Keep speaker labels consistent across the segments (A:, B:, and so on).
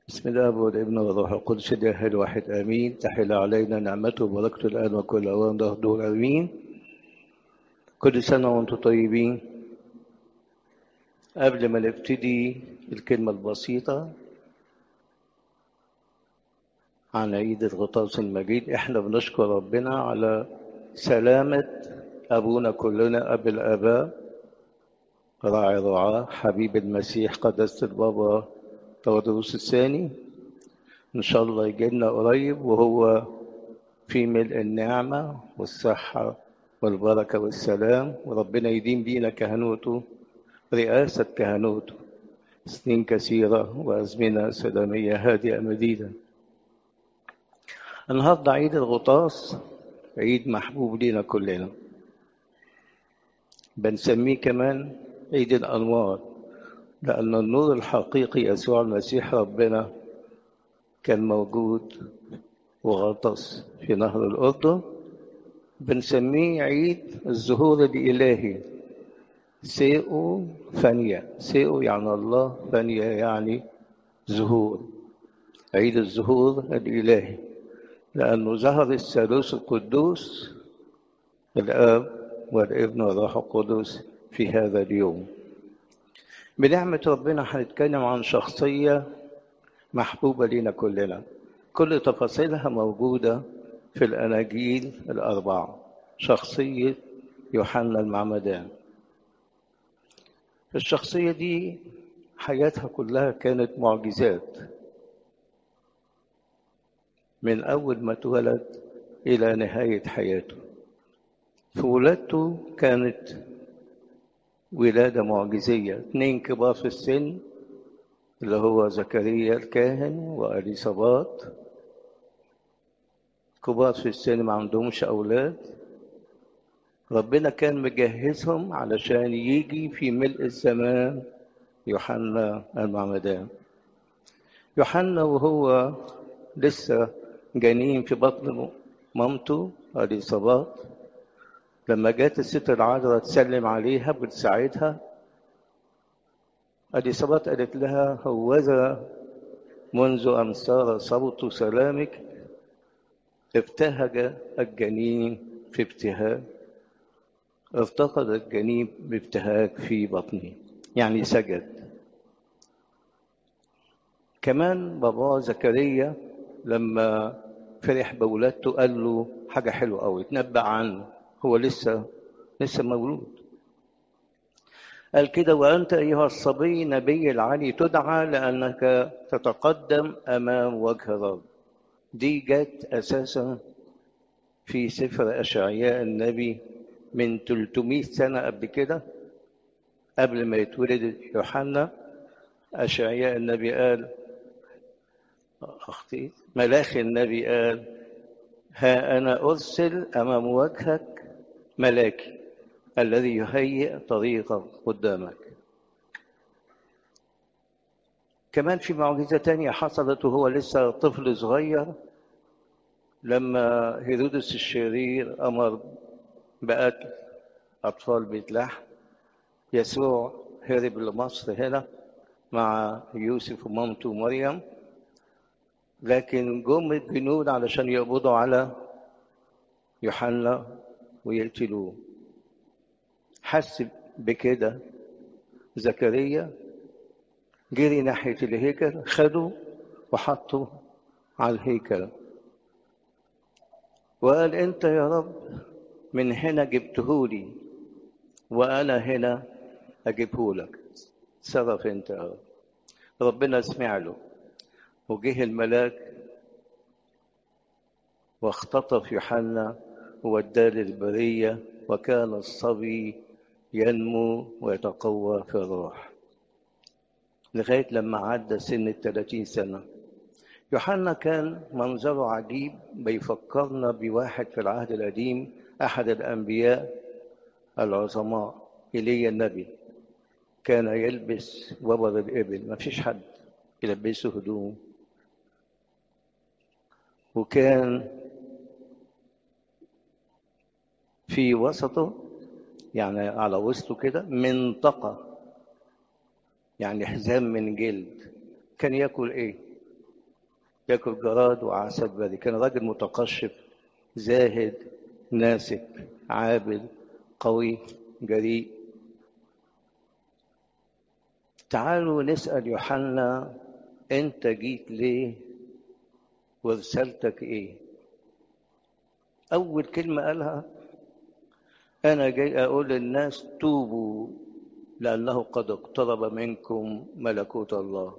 A: بسم الله والابن والروح القدس الاله الواحد امين تحل علينا نعمته وبركته الان وكل اوان دهر امين كل سنه وانتم طيبين قبل ما نبتدي الكلمه البسيطه عن عيد الغطاس المجيد احنا بنشكر ربنا على سلامه ابونا كلنا ابي الاباء راعي رعاه حبيب المسيح قداسه البابا تودروس الثاني إن شاء الله يجينا قريب وهو في ملء النعمة والصحة والبركة والسلام وربنا يديم بينا كهنوته رئاسة كهنوته سنين كثيرة وأزمنة سلامية هادئة مديدة النهاردة عيد الغطاس عيد محبوب لنا كلنا بنسميه كمان عيد الأنوار لأن النور الحقيقي يسوع المسيح ربنا كان موجود وغطس في نهر الأردن بنسميه عيد الظهور الإلهي سيئو فانيا سيئو يعني الله فانيا يعني ظهور عيد الظهور الإلهي لأنه ظهر الثالوث القدوس الآب والابن والروح القدس في هذا اليوم بنعمة ربنا هنتكلم عن شخصية محبوبة لنا كلنا كل تفاصيلها موجودة في الأناجيل الأربعة شخصية يوحنا المعمدان الشخصية دي حياتها كلها كانت معجزات من أول ما اتولد إلى نهاية حياته في ولادته كانت ولادة معجزية اثنين كبار في السن اللي هو زكريا الكاهن وأليصابات كبار في السن ما عندهمش أولاد ربنا كان مجهزهم علشان يجي في ملء الزمان يوحنا المعمدان يوحنا وهو لسه جنين في بطن مامته أليصابات لما جات الست العذراء تسلم عليها بتساعدها اليصابات قالت لها هوذا منذ أن صار صوت سلامك ابتهج الجنين في ابتهاج افتقد الجنين بابتهاج في بطنه يعني سجد كمان بابا زكريا لما فرح بولادته قال له حاجة حلوة أوي تنبأ عنه هو لسه لسه مولود قال كده وأنت أيها الصبي نبي العلي تدعى لأنك تتقدم أمام وجه الرب دي جت أساسا في سفر أشعياء النبي من 300 سنة قبل كده قبل ما يتولد يوحنا أشعياء النبي قال أختي ملاخي النبي قال ها أنا أرسل أمام وجهك ملاكي الذي يهيئ طريقك قدامك كمان في معجزة تانية حصلت وهو لسه طفل صغير لما هيرودس الشرير أمر بقتل أطفال بيت لحم يسوع هرب لمصر هنا مع يوسف ومامته مريم لكن جم الجنود علشان يقبضوا على يوحنا ويقتلوه حس بكده زكريا جري ناحية الهيكل خده وحطه على الهيكل وقال انت يا رب من هنا جبتهولي وانا هنا اجيبهولك تصرف انت يا رب ربنا سمع له وجه الملاك واختطف يوحنا ووداه للبرية وكان الصبي ينمو ويتقوى في الروح لغاية لما عدى سن الثلاثين سنة يوحنا كان منظره عجيب بيفكرنا بواحد في العهد القديم أحد الأنبياء العظماء إيليا النبي كان يلبس وبر الإبل ما فيش حد يلبسه هدوم وكان في وسطه يعني على وسطه كده منطقة يعني حزام من جلد كان ياكل ايه ياكل جراد وعسل بري كان راجل متقشف زاهد ناسك عابد قوي جريء تعالوا نسأل يوحنا انت جيت ليه ورسالتك ايه اول كلمة قالها انا جاي اقول للناس توبوا لانه قد اقترب منكم ملكوت الله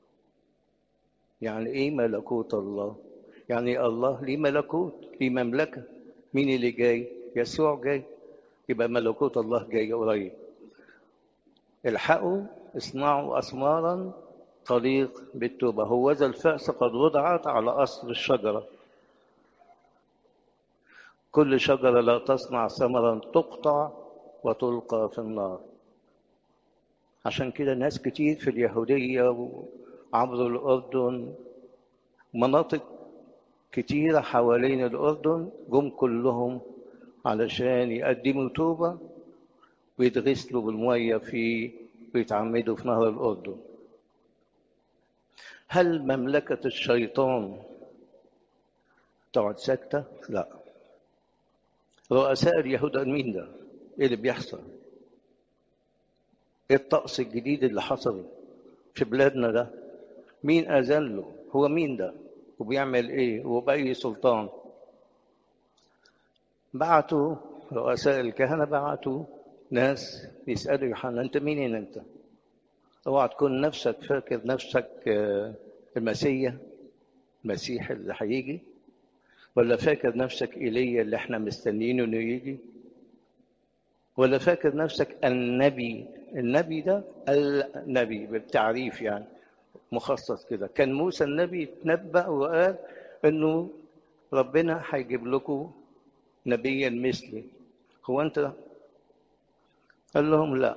A: يعني ايه ملكوت الله يعني الله ليه ملكوت ليه مملكة مين اللي جاي يسوع جاي يبقى ملكوت الله جاي قريب الحقوا اصنعوا أسمارا طريق بالتوبة هو ذا الفأس قد وضعت على أصل الشجرة كل شجرة لا تصنع ثمرا تقطع وتلقى في النار عشان كده ناس كتير في اليهودية عبر الأردن مناطق كتيرة حوالين الأردن جم كلهم علشان يقدموا توبة ويتغسلوا بالمية في ويتعمدوا في نهر الأردن هل مملكة الشيطان تقعد ساكتة؟ لا رؤساء اليهود مين ده؟ ايه اللي بيحصل؟ ايه الطقس الجديد اللي حصل في بلادنا ده؟ مين أذن له؟ هو مين ده؟ وبيعمل ايه؟ وبأي سلطان؟ بعتوا رؤساء الكهنة بعتوا ناس يسألوا يوحنا أنت مين أنت؟ اوعى تكون نفسك فاكر نفسك المسيح المسيح اللي هيجي ولا فاكر نفسك ايليا اللي احنا مستنيينه انه يجي ولا فاكر نفسك النبي النبي ده النبي بالتعريف يعني مخصص كده كان موسى النبي تنبأ وقال انه ربنا هيجيب لكم نبيا مثلي هو انت قال لهم لا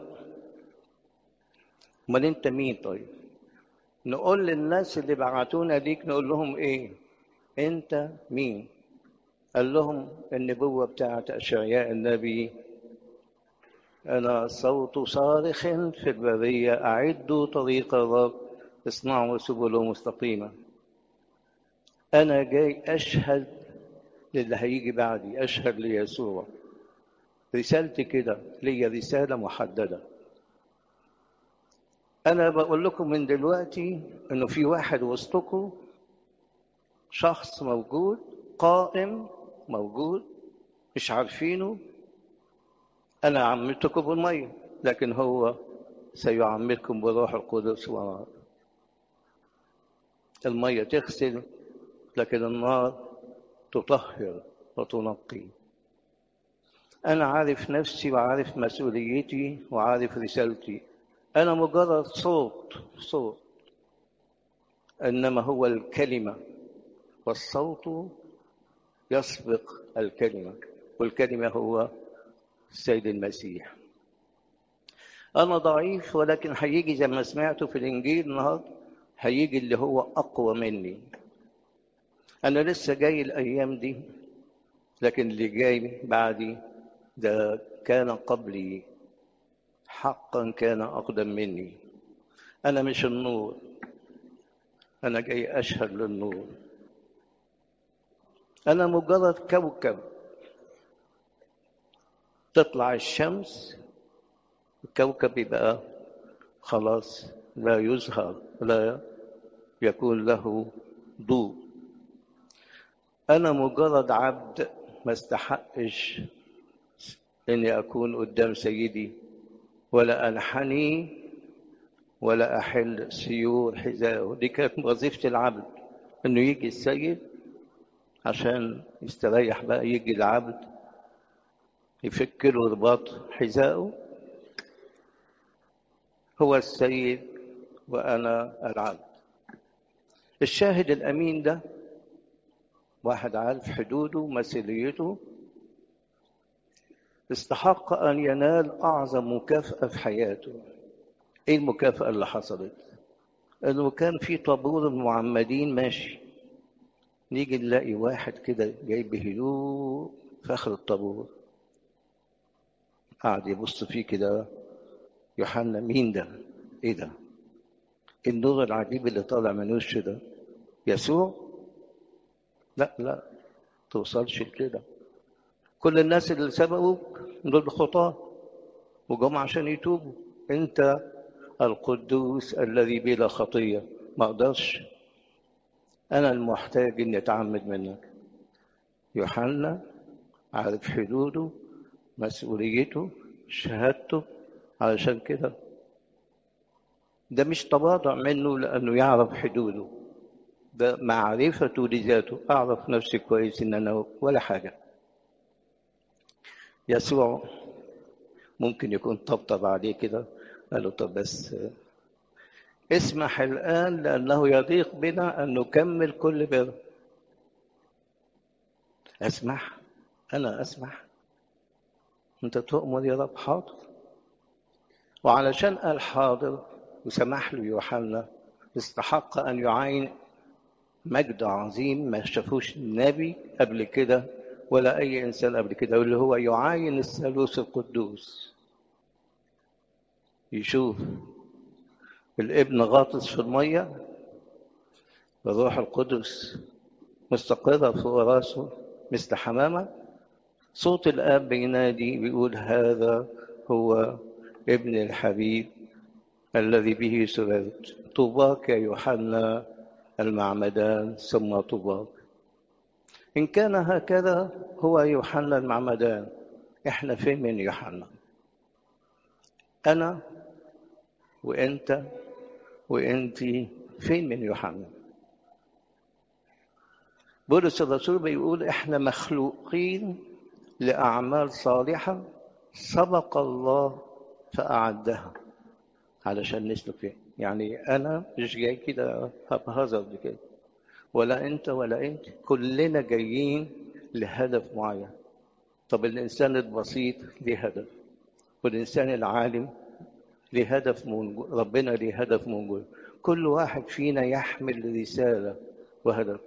A: امال انت مين طيب نقول للناس اللي بعتونا ليك نقول لهم ايه انت مين قال لهم النبوة بتاعت أشعياء النبي أنا صوت صارخ في البرية أعدوا طريق الرب اصنعوا سبله مستقيمة أنا جاي أشهد للي هيجي بعدي أشهد ليسوع رسالتي كده ليا رسالة محددة أنا بقول لكم من دلوقتي إنه في واحد وسطكم شخص موجود قائم موجود مش عارفينه أنا عمتكم بالمية لكن هو سيعمركم بروح القدس ونار المية تغسل لكن النار تطهر وتنقي أنا عارف نفسي وعارف مسؤوليتي وعارف رسالتي أنا مجرد صوت صوت إنما هو الكلمة والصوت يسبق الكلمة والكلمة هو السيد المسيح أنا ضعيف ولكن هيجي زي ما سمعته في الإنجيل النهارده هيجي اللي هو أقوى مني أنا لسه جاي الأيام دي لكن اللي جاي بعدي ده كان قبلي حقا كان أقدم مني أنا مش النور أنا جاي أشهد للنور أنا مجرد كوكب تطلع الشمس الكوكب يبقى خلاص لا يظهر لا يكون له ضوء أنا مجرد عبد ما استحقش إني أكون قدام سيدي ولا أنحني ولا أحل سيور حذائه دي كانت وظيفة العبد إنه يجي السيد عشان يستريح بقى يجي العبد يفك له رباط حذائه هو السيد وأنا العبد الشاهد الأمين ده واحد عارف حدوده ومسؤوليته استحق أن ينال أعظم مكافأة في حياته إيه المكافأة اللي حصلت؟ إنه كان في طابور المعمدين ماشي نيجي نلاقي واحد كده جاي بهدوء في آخر الطابور قاعد يبص فيه كده يوحنا مين ده؟ إيه ده؟ النور العجيب اللي طالع من وشه ده يسوع لا لا توصلش لكده كل الناس اللي سبقوك دول خطاه وجم عشان يتوبوا انت القدوس الذي بلا خطيه ما اقدرش انا المحتاج اني اتعمد منك يوحنا عارف حدوده مسؤوليته شهادته علشان كده ده مش تواضع منه لانه يعرف حدوده ده معرفته لذاته اعرف نفسي كويس ان انا ولا حاجه يسوع ممكن يكون طبطب عليه كده قال له طب بس اسمح الآن لأنه يضيق بنا أن نكمل كل بر أسمح أنا أسمح أنت تؤمر يا رب حاضر وعلشان قال حاضر وسمح له يوحنا استحق أن يعاين مجد عظيم ما شافوش نبي قبل كده ولا أي إنسان قبل كده واللي هو يعاين الثالوث القدوس يشوف الابن غاطس في المية والروح القدس مستقرة فوق راسه مثل حمامة صوت الآب بينادي بيقول هذا هو ابن الحبيب الذي به سررت طوباك يا يوحنا المعمدان ثم طوباك إن كان هكذا هو يوحنا المعمدان إحنا فين من يوحنا أنا وأنت وأنت فين من يوحنا بولس الرسول بيقول إحنا مخلوقين لأعمال صالحة سبق الله فأعدها علشان نسلك فيها يعني أنا مش جاي كده هبهزر كده ولا أنت ولا أنت كلنا جايين لهدف معين طب الإنسان البسيط ليه هدف والإنسان العالم ليه هدف موجود ربنا ليه هدف موجود كل واحد فينا يحمل رسالة وهدف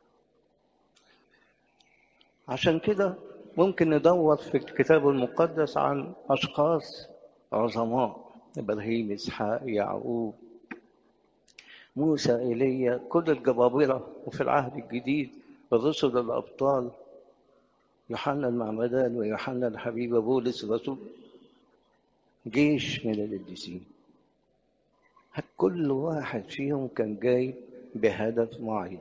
A: عشان كده ممكن ندور في الكتاب المقدس عن أشخاص عظماء إبراهيم إسحاق يعقوب موسى ايليا كل الجبابرة وفي العهد الجديد الرسل الأبطال يوحنا المعمدان ويوحنا الحبيب بولس الرسول جيش من القديسين كل واحد فيهم كان جاي بهدف معين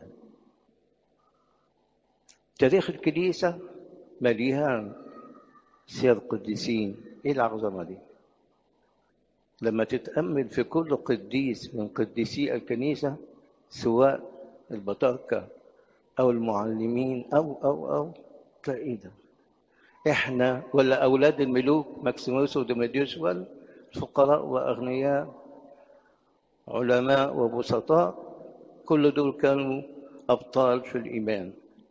A: تاريخ الكنيسة مليان سير قديسين ايه العظمة دي لما تتأمل في كل قديس من قديسي الكنيسة سواء البطاركة أو المعلمين أو أو أو تلاقي ده إحنا ولا أولاد الملوك ماكسيموس وديميديوس فقراء وأغنياء علماء وبسطاء كل دول كانوا أبطال في الإيمان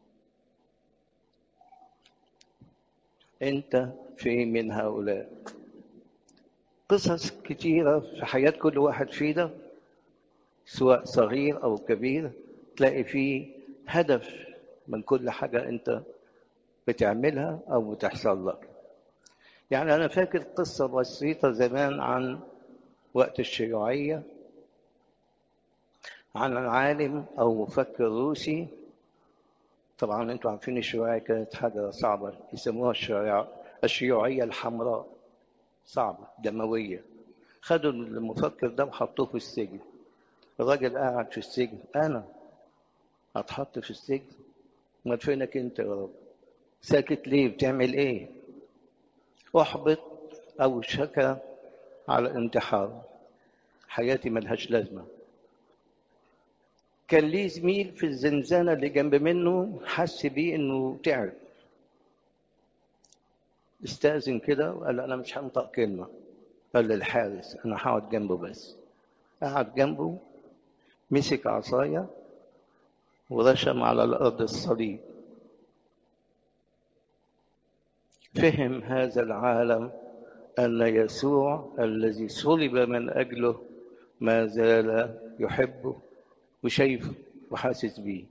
A: أنت في من هؤلاء قصص كتيرة في حياة كل واحد فينا سواء صغير أو كبير تلاقي فيه هدف من كل حاجة أنت بتعملها أو بتحصل لك يعني أنا فاكر قصة بسيطة زمان عن وقت الشيوعية عن عالم أو مفكر روسي طبعا أنتوا عارفين الشيوعية كانت حاجة صعبة يسموها الشيوعية الحمراء صعبة دموية خدوا المفكر ده وحطوه في السجن الراجل قاعد في السجن أنا هتحط في السجن ما فينك أنت يا رب ساكت ليه بتعمل إيه أحبط أو شكى على انتحار حياتي ملهاش لازمة كان ليه زميل في الزنزانة اللي جنب منه حس بيه إنه تعب استأذن كده وقال أنا مش هنطق كلمة قال للحارس أنا هقعد جنبه بس قعد جنبه مسك عصاية ورشم على الأرض الصليب فهم هذا العالم أن يسوع الذي صلب من أجله ما زال يحبه وشايفه وحاسس بيه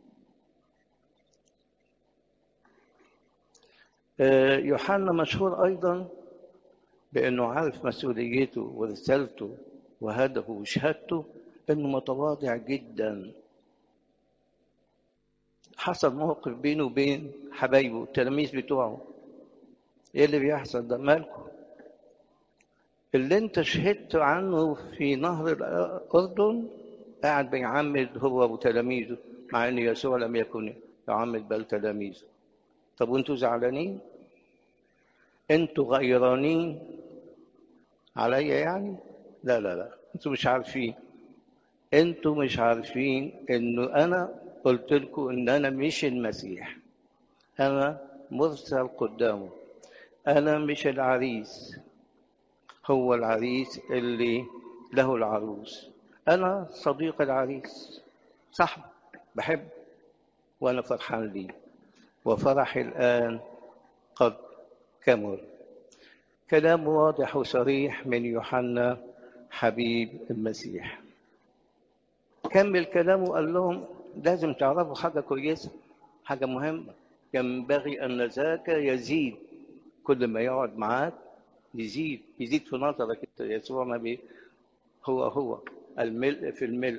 A: يوحنا مشهور أيضا بأنه عارف مسؤوليته ورسالته وهدفه وشهادته أنه متواضع جدا حصل موقف بينه وبين حبايبه التلاميذ بتوعه ايه اللي بيحصل ده مالكم اللي انت شهدت عنه في نهر الاردن قاعد بيعمد هو وتلاميذه مع ان يسوع لم يكن يعمد بل تلاميذه طب وانتوا زعلانين انتوا غيرانين عليا يعني لا لا لا انتوا مش عارفين انتوا مش عارفين انه انا قلت لكم ان انا مش المسيح انا مرسل قدامه انا مش العريس هو العريس اللي له العروس انا صديق العريس صاحبه بحب وانا فرحان ليه وفرحي الان قد كمل كلام واضح وصريح من يوحنا حبيب المسيح كمل كلامه وقال لهم لازم تعرفوا حاجة كويسة حاجة مهمة ينبغي أن ذاك يزيد كل ما يقعد معاك يزيد يزيد في نظرك انت يسوع ما بي هو هو الملء في الملء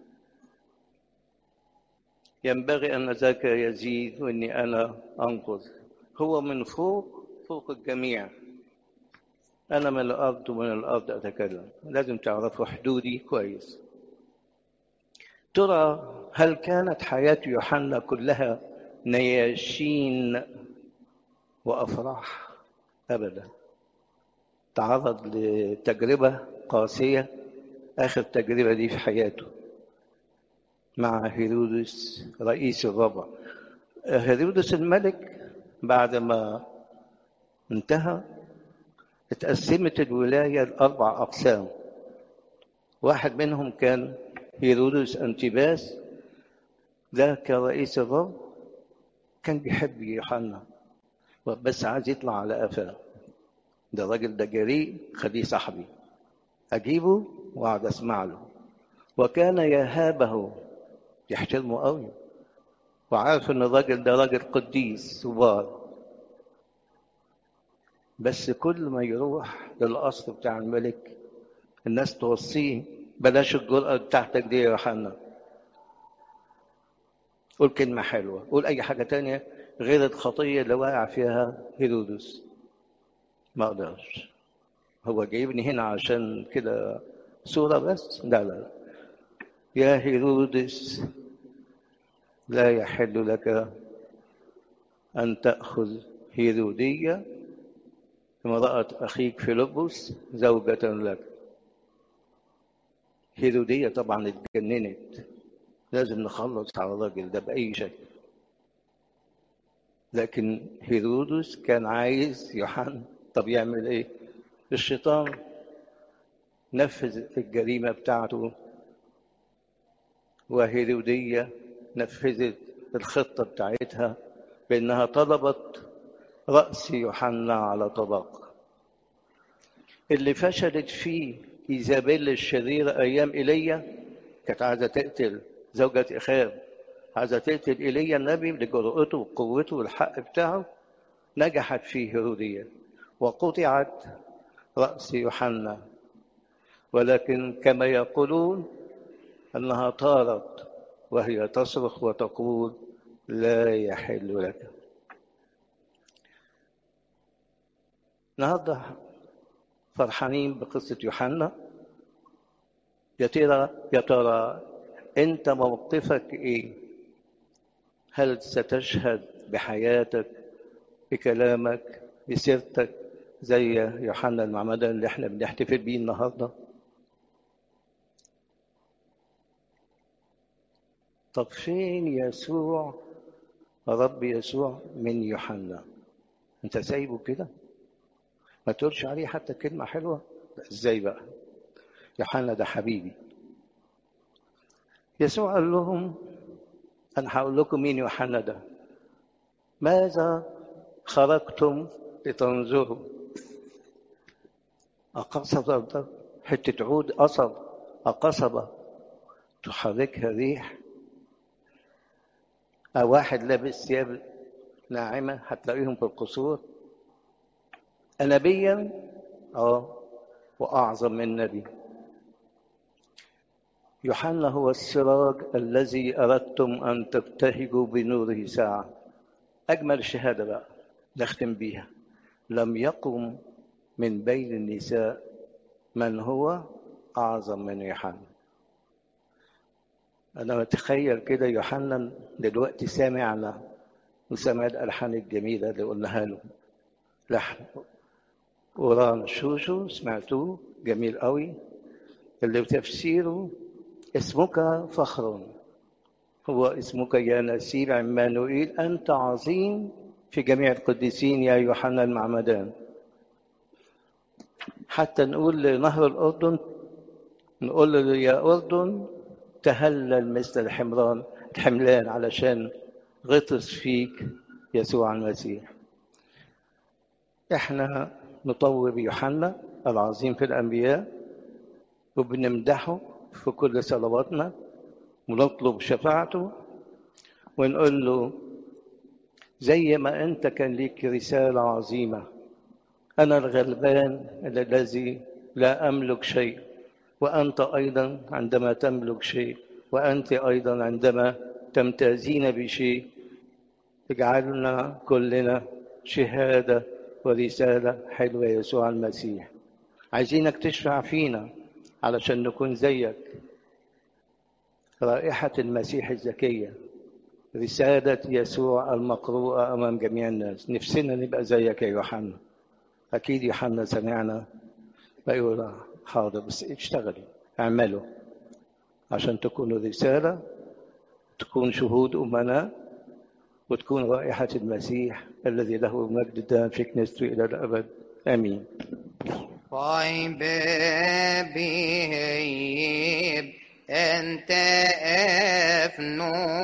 A: ينبغي أن ذاك يزيد وإني أنا أنقذ هو من فوق فوق الجميع أنا من الأرض ومن الأرض أتكلم لازم تعرفوا حدودي كويس ترى هل كانت حياة يوحنا كلها نياشين وأفراح أبدا تعرض لتجربة قاسية آخر تجربة دي في حياته مع هيرودس رئيس الربع هيرودس الملك بعد ما انتهى اتقسمت الولاية لأربع أقسام واحد منهم كان هيرودس أنتيباس ده كرئيس الرب كان بيحب يوحنا بس عايز يطلع على قفاه ده الراجل ده جريء خليه صاحبي أجيبه وأقعد أسمع له وكان يهابه يحترمه قوي وعارف إن الراجل ده راجل قديس وبار بس كل ما يروح للقصر بتاع الملك الناس توصيه بلاش الجرأة بتاعتك دي يا يوحنا قول كلمة حلوة قول أي حاجة تانية غير الخطية اللي واقع فيها هيرودس ما أقدرش هو جايبني هنا عشان كده صورة بس لا لا يا هيرودس لا يحل لك أن تأخذ هيرودية امرأة أخيك فيلبس زوجة لك هيرودية طبعا اتجننت لازم نخلص على الراجل ده بأي شكل لكن هيرودس كان عايز يوحنا طب يعمل ايه الشيطان نفذ الجريمة بتاعته وهيرودية نفذت الخطة بتاعتها بأنها طلبت رأس يوحنا على طبق اللي فشلت فيه إيزابيل الشريرة أيام إيليا كانت عايزة تقتل زوجة إخاب عايزة تقتل إيليا النبي لجرأته وقوته والحق بتاعه نجحت فيه هيرودية وقطعت رأس يوحنا ولكن كما يقولون أنها طارت وهي تصرخ وتقول لا يحل لك النهارده فرحانين بقصة يوحنا يا ترى يا ترى أنت موقفك إيه؟ هل ستشهد بحياتك بكلامك بسيرتك زي يوحنا المعمدان اللي احنا بنحتفل بيه النهارده؟ طب فين يسوع رب يسوع من يوحنا؟ أنت سايبه كده؟ ما تقولش عليه حتى كلمة حلوة ازاي بقى يوحنا ده حبيبي يسوع قال لهم أنا هقول لكم مين يوحنا ده ماذا خرجتم لتنظروا أقصبة ده حتة عود قصب أقصبة تحركها ريح أو واحد لابس ثياب ناعمة هتلاقيهم في القصور نبيا اه واعظم من نبي يوحنا هو السراج الذي أردتم أن تبتهجوا بنوره ساعة أجمل شهادة بقى نختم بيها لم يقم من بين النساء من هو أعظم من يوحنا أنا متخيل كده يوحنا دلوقتي سامعنا وسمع الألحان الجميلة اللي قلناها له لحن وران شوشو سمعتوه جميل قوي اللي بتفسيره اسمك فخر هو اسمك يا نسير عمانوئيل أنت عظيم في جميع القديسين يا يوحنا المعمدان حتى نقول لنهر الأردن نقول له يا أردن تهلل مثل الحمران الحملان علشان غطس فيك يسوع المسيح احنا نطوب يوحنا العظيم في الأنبياء وبنمدحه في كل صلواتنا ونطلب شفاعته ونقول له زي ما أنت كان ليك رسالة عظيمة أنا الغلبان الذي لا أملك شيء وأنت أيضا عندما تملك شيء وأنت أيضا عندما تمتازين بشيء اجعلنا كلنا شهادة ورسالة حلوة يسوع المسيح عايزينك تشفع فينا علشان نكون زيك رائحة المسيح الزكية رسالة يسوع المقروءة أمام جميع الناس نفسنا نبقى زيك يا يوحنا أكيد يوحنا سمعنا بيقول حاضر بس اشتغلوا اعملوا عشان تكونوا رسالة تكون شهود أمناء وتكون رائحة المسيح الذي له المجد دائم في كنيسته إلى الأبد آمين
B: Vay bebeyim ente efnun